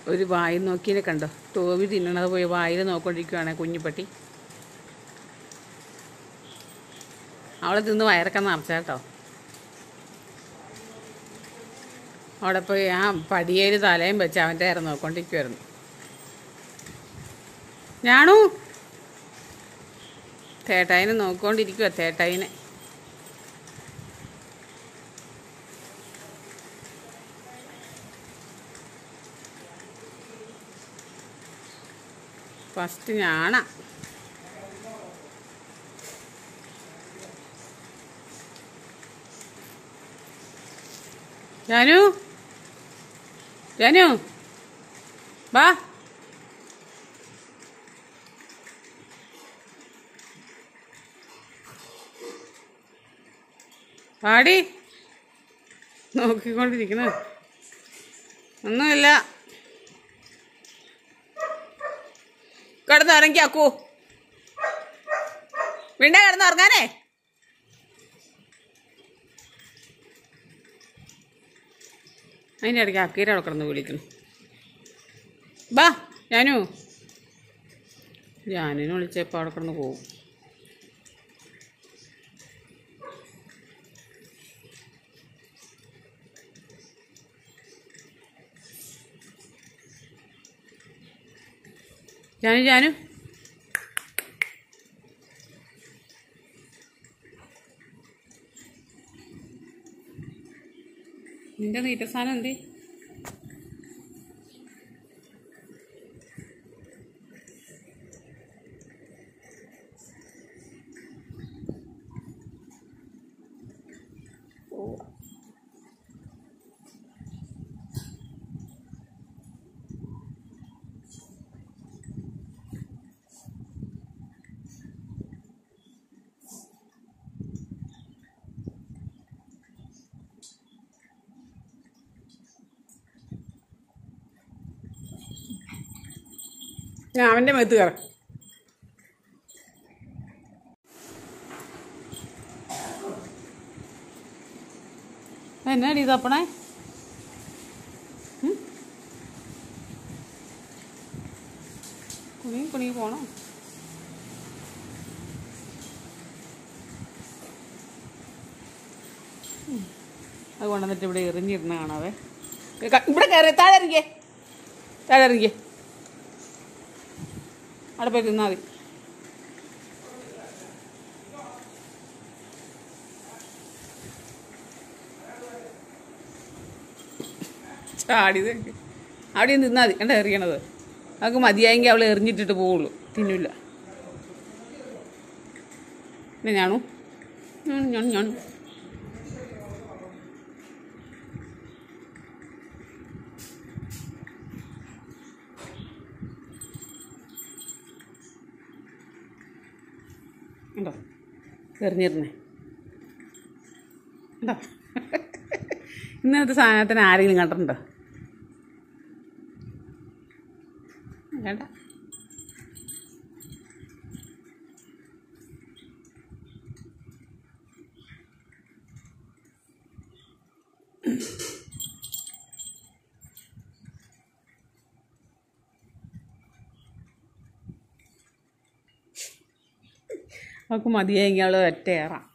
ഒരു വായിൽ നോക്കിയതിനെ കണ്ടോ ടോവി തിന്നണത് പോയി വായിൽ നോക്കൊണ്ടിരിക്കുവാണ് കുഞ്ഞിപ്പട്ടി അവളെ തിന്ന് വയറൊക്കെ നിറച്ചാട്ടോ അവിടെ പോയി ആ പടിയേല് തലയും വെച്ച് അവൻ്റെ നേരെ നോക്കൊണ്ടിരിക്കുമായിരുന്നു ഞാണു തേട്ടായിനെ നോക്കിക്കൊണ്ടിരിക്കുക തേട്ടായിനെ ഫസ്റ്റ് ഞാണ ജാനു ജാനു വാ പാടി നോക്കിക്കൊണ്ടിരിക്കുന്നു ഒന്നുമില്ല കിടന്ന് ഇറങ്ങി അക്കൂ വീണ്ട കിടന്ന് ഉറങ്ങാനേ അതിൻ്റെ ഇടയ്ക്ക് അക്കീര അവിടെ കിടന്ന് വിളിക്കുന്നു ബാ ഞാനു ജാനിനെ വിളിച്ചപ്പോൾ അവിടെ കിടന്ന് പോവും ജാനു ജാനു നിന്റെ നീറ്റ സാധനം എന്തേ ഞാൻ അവൻ്റെ മേത്ത് കയറാം എന്നാടി തപ്പണേ കുണി കുണി പോണോ ഉം. അത് കൊണ്ടുവന്നിട്ട് ഇവിടെ എറിഞ്ഞിരുന്ന കാണാവേ ക- ഇവിടെ കയറി താഴെ ഇറങ്ങിയേ താഴെ ഇറങ്ങിയേ അവിടെ പോയി തിന്നാൽ മതി ചാടിയത് അവിടെ നിന്ന് തിന്നാൽ മതി കണ്ട എറിയണത് അവൾക്ക് മതിയായെങ്കിൽ അവൾ എറിഞ്ഞിട്ടിട്ട് പോവുള്ളൂ തിന്നില്ല പിന്നെ ഞാണു ഞാൻ ഞാൻ ഞാൻ ഉണ്ടോ എറിഞ്ഞിരുന്നേ ഉണ്ടോ ഇന്നത്തെ സാധനത്തിന് ആരെങ്കിലും കണ്ടിട്ടുണ്ടോ വേണ്ട അവൾക്ക് മതിയായെങ്കിൽ അവൾ ഒറ്റയേറാം